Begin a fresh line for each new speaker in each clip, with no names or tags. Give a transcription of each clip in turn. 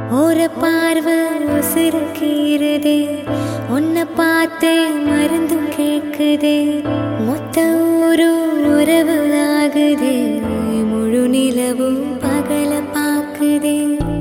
ஒரு பார்வை உசிருக்கிறதே உன்னை பார்த்தே மருந்தும் கேக்குதே மொத்த ஊரும் உறவு ஆகுதே முழு நிலவும் பகல பாக்குதே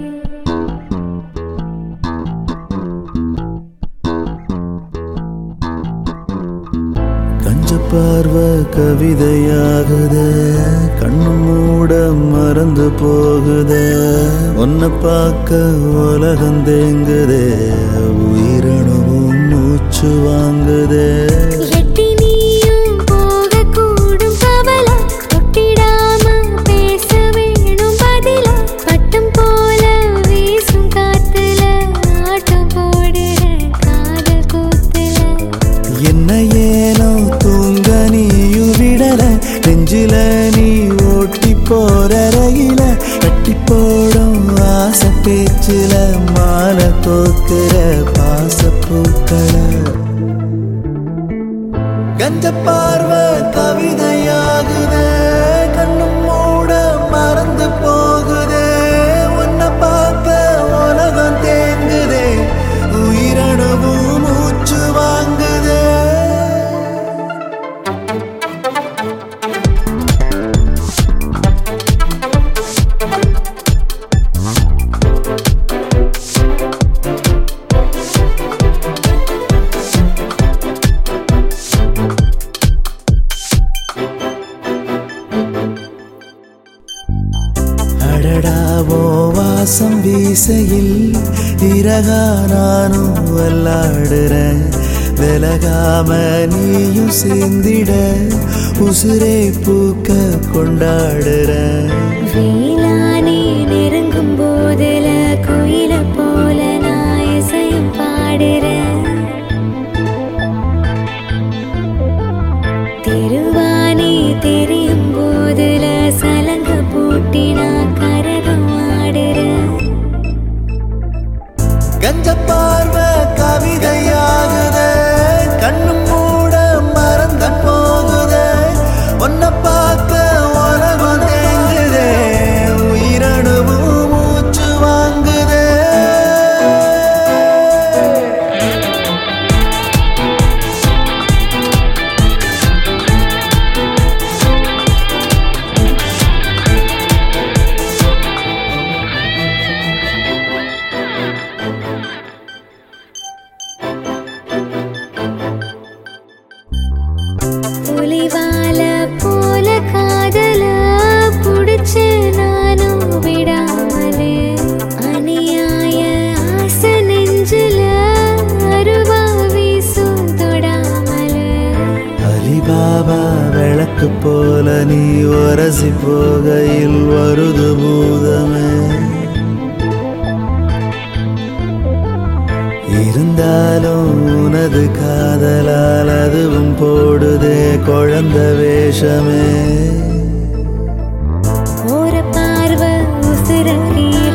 கஞ்ச பார்வை கவிதையாகுதே கண்ணு மூட மறந்து போகுதே உன்னை பார்க்க உலகம் தேங்குதே உயிரணுவும் மூச்சு வாங்குதே
எட்டி நீயும் போகக்கூடும் கவலை தொட்டிடாம பேச வேணும் பதில பட்டம் போல வீசும் காத்துல ஆட்டம் போடுற காதல் கூத்துல
என்ன ஏனோ தூங்க நீயும் விடல நெஞ்சில நீ ஓட்டி போற ரயில கட்டி போடும் ஆசை பேச்சுல மாலை தோக்குற பாசப்பூக்களை கஞ்ச பார்வை கவிதையாகுதே கண்ணும் மூட மறந்து போகுதே உன்னை பார்க்க உலகம் தேங்குதே உயிரணுவும் மூச்சு வாங்குதே அடடாவோ வாசம் வீசையில் இறகா நானும் விளாடுறேன் விலகாம நீயும் சேர்ந்திட உசுரே பூக்க கொண்டாடுறேன்
வேளானே நெருங்கும் போதுல குயில போல நான் இசையும் பாடுறேன் திருவானே தெரியும் போதுல சலங்க பூட்டி நான் கரகம் ஆடுறேன்
கஞ்ச பார்வை கவிதையாகுதே கண்ணு மூட மறந்த போகுதே உன்னை பார்க்க உலகம் தேங்குதே உயிரணுவும் மூச்சு வாங்குதே
புலிவால போல காதல புடிச்சு நானும் விடாமலே அநியாய ஆசை நெஞ்சில அருவா வீசும் தொடாமலே
அலிபாபா விளக்கு போல நீ உரசி போகையில் வருது பூதமே இருந்தாலும் உனது காதலால் அதுவும் போடுதே குழந்த வேஷமே
ஒரு பார்வை உசுர